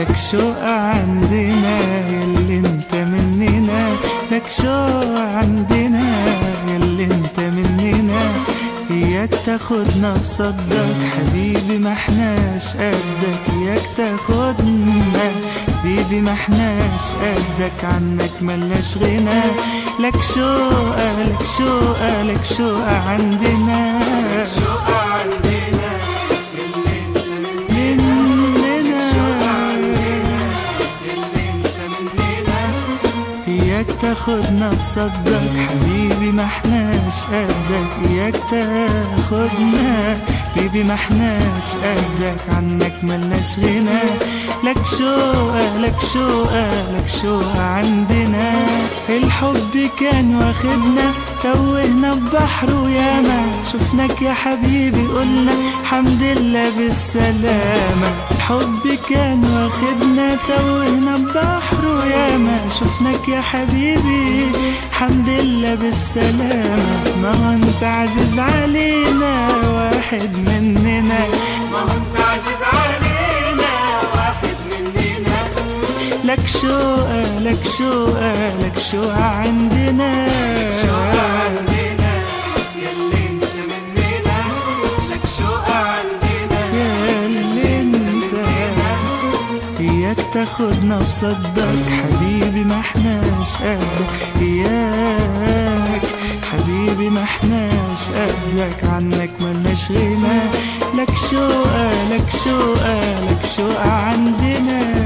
لك شوق عندنا ياللي انت مننا لك شوق عندنا ياللي انت مننا اياك تاخدنا بصدك حبيبي ما احناش قدك اياك تاخدنا حبيبي ما احناش قدك عنك ملاش غنى لك شوقة لك شوقة لك شوقة عندنا شوق عندنا يلي انت مننا مننا شوق عندنا يلي انت مننا اياك تاخدنا بصدك حبيبي ما احناش قدك اياك تاخدنا حبيبي ما احناش قدك عنك ملناش غنى لك شوقة لك شوقة لك شوقة عندنا الحب كان واخدنا توهنا ببحره ياما شفناك يا حبيبي قلنا الحمد لله بالسلامة الحب كان واخدنا توهنا ببحره ياما شفناك يا حبيبي الحمد لله بالسلامة ما هو انت عزيز علينا واحد مننا ما هو انت عزيز علينا واحد مننا لك شوقة لك شوقة لك شوقة عندنا شوق عندنا يلي انت مننا لك شوق عندنا يا اللي انت اياك تاخدنا بصدك حبيبي ما احناش قدك اياك حبيبي ما احناش قدك عنك ملناش غنى لك شوقة لك شوقة لك شوقة عندنا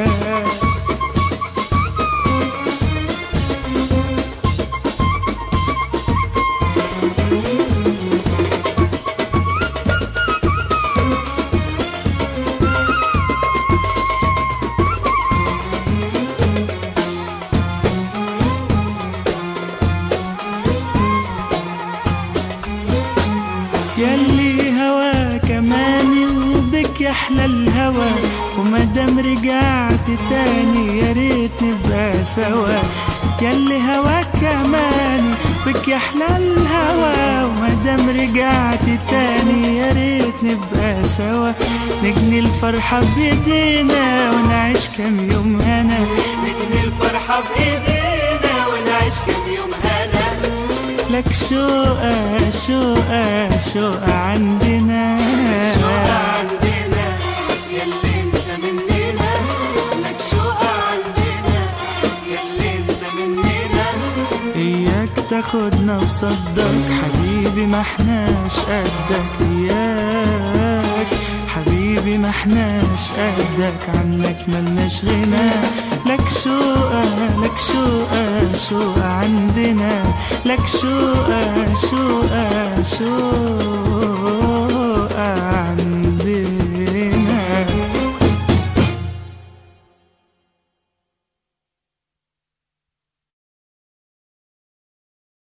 ياللي هوا كماني وبك يحلى الهوى ومادام رجعت تاني يا ريت نبقى سوا ياللي هوا كماني بك يحلى الهوى ومادام رجعت تاني يا ريت نبقى سوا نجني الفرحة بإيدينا ونعيش كام يوم هنا نجني الفرحة بإيدينا ونعيش كم يوم هنا لك شوقة شوقة شوقة عندنا شوق عندنا يلي انت مننا لك شوق عندنا يلي انت مننا اياك تاخدنا بصدك حبيبي ما احناش قدك اياك حبيبي ما احناش قدك عنك ملناش غنى لك شوقة لك شوقة شوقة عندنا لك شوقة شوقة شوقة